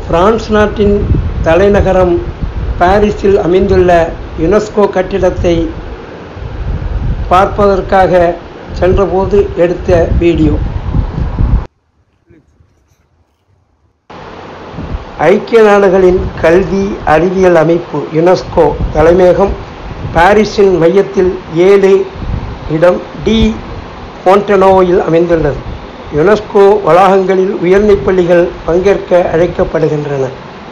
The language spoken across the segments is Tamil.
பிரான்ஸ் நாட்டின் தலைநகரம் பாரிஸில் அமைந்துள்ள யுனெஸ்கோ கட்டிடத்தை பார்ப்பதற்காக சென்றபோது எடுத்த வீடியோ ஐக்கிய நாடுகளின் கல்வி அறிவியல் அமைப்பு யுனெஸ்கோ தலைமையகம் பாரிஸின் மையத்தில் ஏழு இடம் டி ஃபோண்டனோவில் அமைந்துள்ளது யுனெஸ்கோ வளாகங்களில் உயர்நிலைப் பள்ளிகள் பங்கேற்க அழைக்கப்படுகின்றன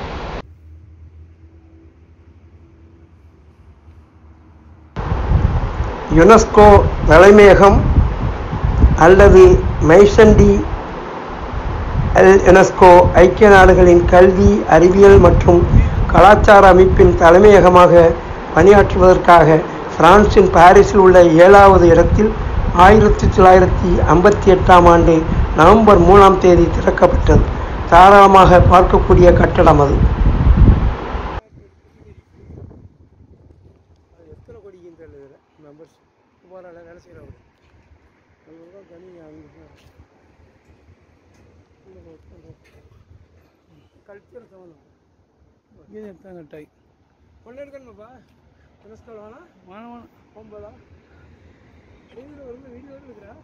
யுனெஸ்கோ தலைமையகம் அல்லது மைசண்டி எல் யுனெஸ்கோ ஐக்கிய நாடுகளின் கல்வி அறிவியல் மற்றும் கலாச்சார அமைப்பின் தலைமையகமாக பணியாற்றுவதற்காக பிரான்சின் பாரிஸில் உள்ள ஏழாவது இடத்தில் ஆயிரத்தி தொள்ளாயிரத்தி ஐம்பத்தி எட்டாம் ஆண்டு நவம்பர் மூணாம் தேதி திறக்கப்பட்டது தாராளமாக பார்க்கக்கூடிய கட்டடம் அது எத்தனை கோடிக்கு தெரியல மெம்பர்ஸ் போகிறால வேலை செய்கிறவங்க தனி கல்ச்சர் சம்மந்தம் இது எடுத்தாங்க டை ஒன்று எடுக்கணுமாப்பா யுனெஸ்கோ வேணா வாங்க வாங்க போகும்போதா வீடியோ வந்து வீடியோ இருக்கிறா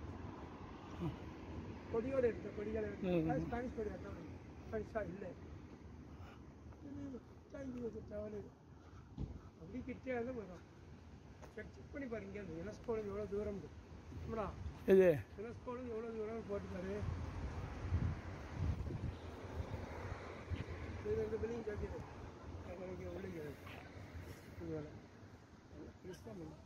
கொடியோடு எடுத்த கொடியோட ம், ம். ஸ்பானிஷ் கொடி ஸ்பானிஷா இல்லை தவறு அப்படி கிட்டே வந்து போயிடும் செக் செக் பண்ணி பாரு இங்கே யுனெஸ்கோவில் எவ்வளோ தூரம் ஆமாடா இது யுனெஸ்கோவில் எவ்வளோ தூரம் போட்டு பாரு இது இந்த பில்லிங் கேட்குது உங்களுக்கு உள்ளே இது வேலை யூஸ் தான் பண்ணு.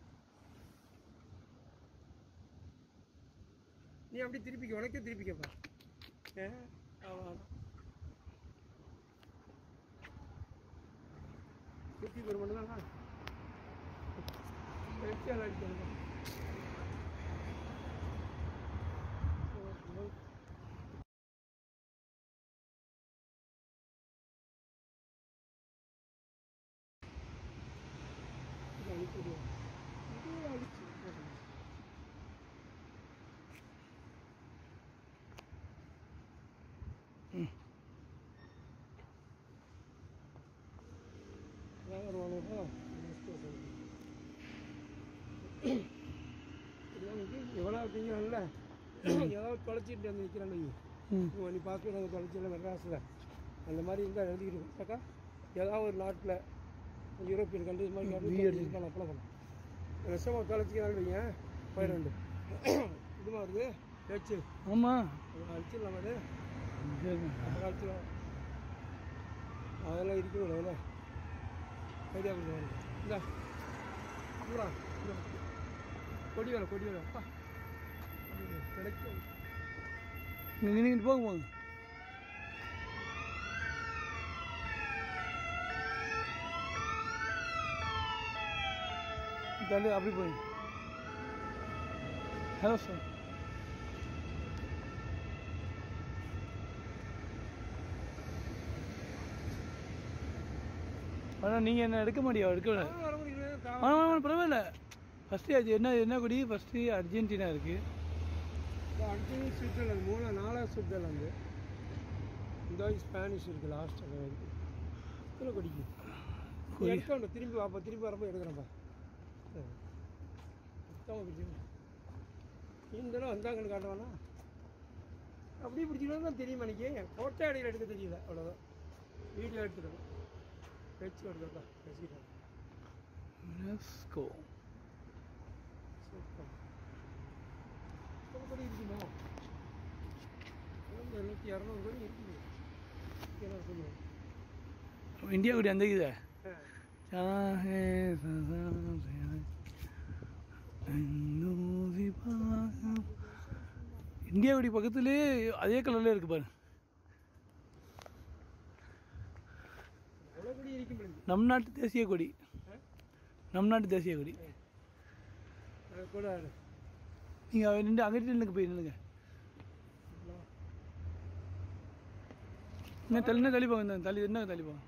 நீ அப்படி திருப்பிக்க உனக்கே திருப்பிக்கப்பா ஏ ஆமாம் திருப்பி ஒரு மட்டும் தானா வச்சு எல்லாம் அடிக்கணும் எவ்வளோ அப்படிங்கல ஏதாவது தொலைச்சிட்டு வந்து நிற்கிறான்னு ம் நீ பார்த்து நாங்கள் தொலைச்சிடல மெட்ராஸில் அந்த மாதிரி இருந்தால் எழுதிக்கிட்டு பார்த்தாக்கா ஏதாவது ஒரு நாட்டில் யூரோப்பியன் கண்ட்ரிஸ் மாதிரி Weird. நான் அப்ளை பண்ணேன் விஷமாக தொலைச்சிக்கிறான்னு வைங்க பயிரண்டு இது வருது பேச்சு ஆமாம் அடிச்சிடலாம் அது சரி அப்புறம் அடிச்சிடலாம் அதெல்லாம் இருக்கணும் அதில் ஐடியா கொடுத்து இந்த அப்புறம் இந்த கொடி வேலை கொடி வேலை அப்பா அது கிடைக்கும் நீங்கள் நீங்கள் போங்க போங்க தள்ளி அப்படி போய் ஹலோ சார் ஆனால் நீங்கள் என்ன எடுக்க மாட்டியா எடுக்க ஆ, வர முடியும் கா- ஆ ஆ, பரவாயில்ல ஃபஸ்ட்டு அது என்ன என்ன கொடி ஃபஸ்ட்டு அர்ஜென்டினா இருக்குது இப்போ அடுத்தது சுவிட்சர்லாந்து மூணு நாலாவது சுவிட்சர்லாந்து இந்த ஸ்பானிஷ் இருக்குது லாஸ்ட் அந்த இருக்கு இதில் கொடிக்கு கொடி. எடுக்கணும் திரும்பி வாப்பா திரும்பி வரப்போ எடுக்கிறேன்ப்பா சுத்தமாக பிடிச்சி இந்த தடவை வந்தாங்கன்னு காட்டுவானா அப்படியே பிடிச்சிக்கணும் தான் தெரியும் எனக்கு ஃபோட்டோ அடியில் எடுக்க தெரியல அவ்வளோதான் வீடியோ எடுத்துக்கணும் பேச்சு எடுக்கிறதா பேசிக்கிட்டேன் யுனெஸ்கோ சூப்பர் எத்தனை கோடி இருக்குமோ எண்ணூற்றி இரநூறு கோடி இருக்குது என்ன சொல்லுவோம் இந்தியா கொடி அந்த இதா ஆ. चाहे सदा से அன்னூதி பாகம். இந்தியா கொடி பக்கத்துலேயே அதே கலர்ல இருக்கு பாரு எவ்வளோ கோடி இருக்கும் பிள்ளைங்க நம் நாட்டு தேசிய கொடி நம் நாட்டு தேசிய கொடி அது கூட நீங்கள் நின்று அங்கிட்டு நின்னுங்க போய் நில்லுங்க இன்னும் தள்ளி இன்னும் தள்ளி போங்க இந்த தள்ளி என்ன தள்ளி போங்க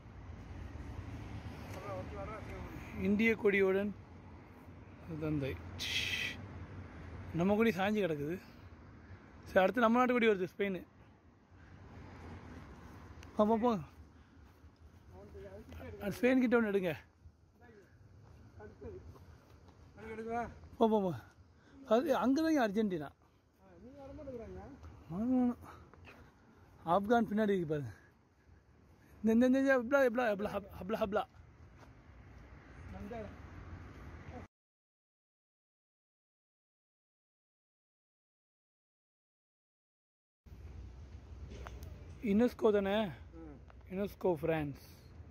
இந்திய கொடியுடன் தந்தை நம்ம கொடி சாஞ்சி கிடக்குது சரி அடுத்து நம்ம நாட்டு கொடி வருது ஸ்பெயின் ஆமாம் போ அவனுக்கு அதுக்கிட்டே இருக்கு அது ஃபேன் கிட்ட ஒன்று எடுங்க அடுத்தது அது எடுக்கவா போ போ போ அது அங்கே தான் அர்ஜென்டினா ஆ நீ வர மாட்டேங்கிறாங்க வேணும், வேணும். ஆப்கான் பின்னாடி இருக்கு பாருங்க இந்த இந்த இந்த இந்த ஹப்லா ஹப்லா ஹப்லா ஹப்- ஹப்லா ஹப்லா அந்த யுனெஸ்கோ தானே ம் யுனெஸ்கோ ஃப்ரான்ஸ்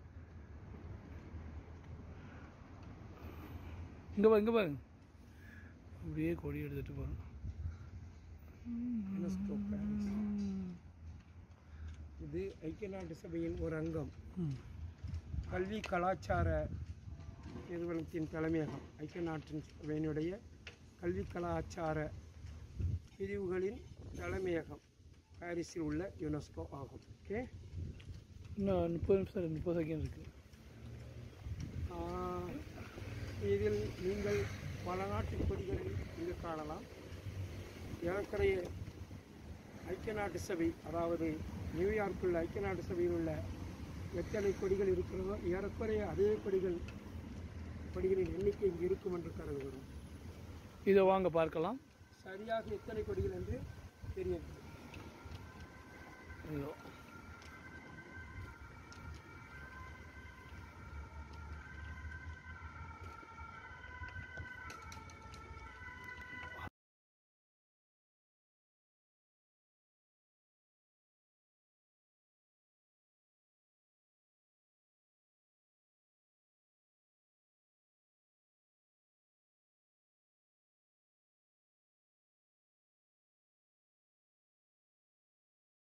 இங்கே பாருங்க இங்கே பாருங்க அப்படியே கொடி எடுத்துகிட்டு போகிறோம் யுனெஸ்கோ பிரான்ஸ் இது ஐக்கிய நாட்டு சபையின் ஒரு அங்கம் ம் கல்வி கலாச்சார நிறுவனத்தின் தலைமையகம் ஐக்கிய நாட்டின் சபையினுடைய கல்வி கலாச்சார பிரிவுகளின் தலைமையகம் பாரிஸில் உள்ள யுனெஸ்கோ ஆகும் ஓகே இன்னும் முப்பது நிமிஷம் முப்பது செகண்ட் இருக்குது ஆஹ், இதில் நீங்கள் பல நாட்டு கொடிகளை இங்கு காணலாம் ஏறக்குறைய ஐக்கிய நாட்டு சபை அதாவது நியூயார்க்குள்ள ஐக்கிய நாட்டு சபையில் உள்ள எத்தனை கொடிகள் இருக்கிறதோ ஏறக்குறைய அதே கொடிகள் கொடிகளின் எண்ணிக்கை இங்கு இருக்கும் என்று கருதுகிறோம் இதை வாங்க பார்க்கலாம் சரியாக எத்தனை கொடிகள் என்று தெரியவில்லை இதோ